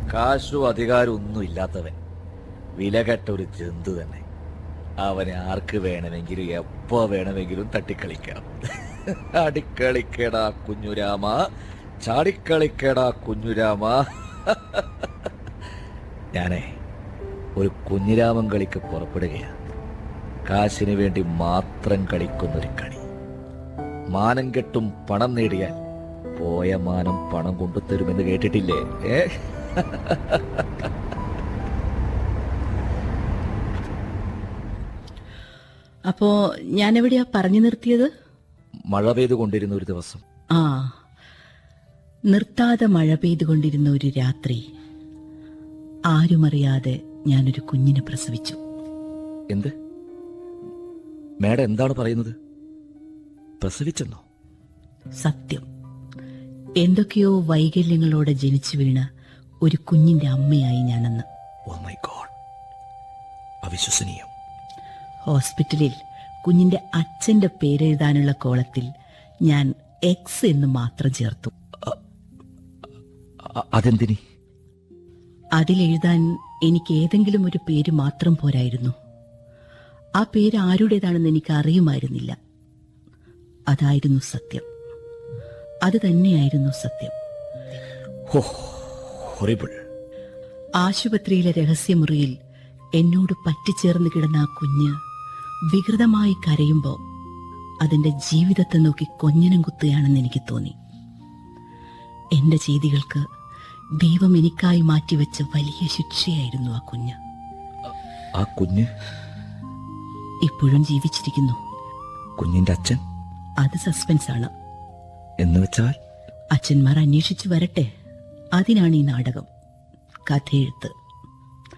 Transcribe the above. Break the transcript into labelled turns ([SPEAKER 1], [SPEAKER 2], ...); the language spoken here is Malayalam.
[SPEAKER 1] കാശോ അധികാരം ഒന്നും ഇല്ലാത്തവൻ വിലകെട്ട ഒരു ജന്തു തന്നെ അവനെ ആർക്ക് വേണമെങ്കിലും എപ്പോ വേണമെങ്കിലും തട്ടിക്കളിക്കാം അടിക്കളിക്കടാ കുഞ്ഞുരാമ ചാടിക്കളിക്കടാ കുഞ്ഞുരാമ ഞാനേ ഒരു കുഞ്ഞിരാമൻ കളിക്ക് പുറപ്പെടുകയാണ് കാശിന് വേണ്ടി മാത്രം കളിക്കുന്നൊരു കളി മാനം കെട്ടും പണം നേടിയാൽ പോയ മാനം പണം കൊണ്ടുതരുമെന്ന് കേട്ടിട്ടില്ലേ ഏ
[SPEAKER 2] അപ്പോ ഞാൻ എവിടെയാ പറഞ്ഞു നിർത്തിയത്
[SPEAKER 1] മഴ പെയ്തുകൊണ്ടിരുന്ന ഒരു ദിവസം
[SPEAKER 2] ആ നിർത്താതെ മഴ പെയ്തുകൊണ്ടിരുന്ന ഒരു രാത്രി ആരുമറിയാതെ ഞാനൊരു കുഞ്ഞിനെ പ്രസവിച്ചു
[SPEAKER 1] എന്ത് മേഡം എന്താണ് പറയുന്നത് പ്രസവിച്ചെന്നോ
[SPEAKER 2] സത്യം എന്തൊക്കെയോ വൈകല്യങ്ങളോടെ ജനിച്ചു വീണ ഒരു കുഞ്ഞിന്റെ അമ്മയായി ഞാനന്ന്
[SPEAKER 1] ഓ മൈ ഗോഡ് അവിശ്വസനീയം
[SPEAKER 2] ഹോസ്പിറ്റലിൽ കുഞ്ഞിന്റെ അച്ഛന്റെ പേരെഴുതാനുള്ള കോളത്തിൽ ഞാൻ എക്സ് എന്ന് മാത്രം ചേർത്തു
[SPEAKER 1] അ- അതെന്തിനി
[SPEAKER 2] അതിലെഴുതാൻ എനിക്ക് ഏതെങ്കിലും ഒരു പേര് മാത്രം പോരായിരുന്നു ആ പേര് ആരുടേതാണെന്ന് എനിക്ക് അറിയുമായിരുന്നില്ല അതായിരുന്നു സത്യം അത് തന്നെയായിരുന്നു സത്യം
[SPEAKER 1] ഹോ ഹൊറിബിൾ
[SPEAKER 2] ആശുപത്രിയിലെ രഹസ്യമുറിയിൽ എന്നോട് പറ്റിച്ചേർന്ന് കിടന്ന ആ കുഞ്ഞ് വികൃതമായി കരയുമ്പോ അതിന്റെ ജീവിതത്തെ നോക്കി കൊഞ്ഞനം കുത്തുകയാണെന്ന് എനിക്ക് തോന്നി എന്റെ ചെയ്തികൾക്ക് ദൈവം എനിക്കായി മാറ്റിവെച്ച വലിയ ശിക്ഷയായിരുന്നു ആ കുഞ്ഞ്
[SPEAKER 1] ആ കുഞ്ഞ്
[SPEAKER 2] ഇപ്പോഴും ജീവിച്ചിരിക്കുന്നു
[SPEAKER 1] കുഞ്ഞിന്റെ അച്ഛൻ
[SPEAKER 2] അത് സസ്പെൻസ് ആണ്
[SPEAKER 1] എന്ന് വെച്ചാൽ
[SPEAKER 2] അച്ഛന്മാർ അന്വേഷിച്ചു വരട്ടെ അതിനാണ് ഈ നാടകം കഥയെഴുത്ത്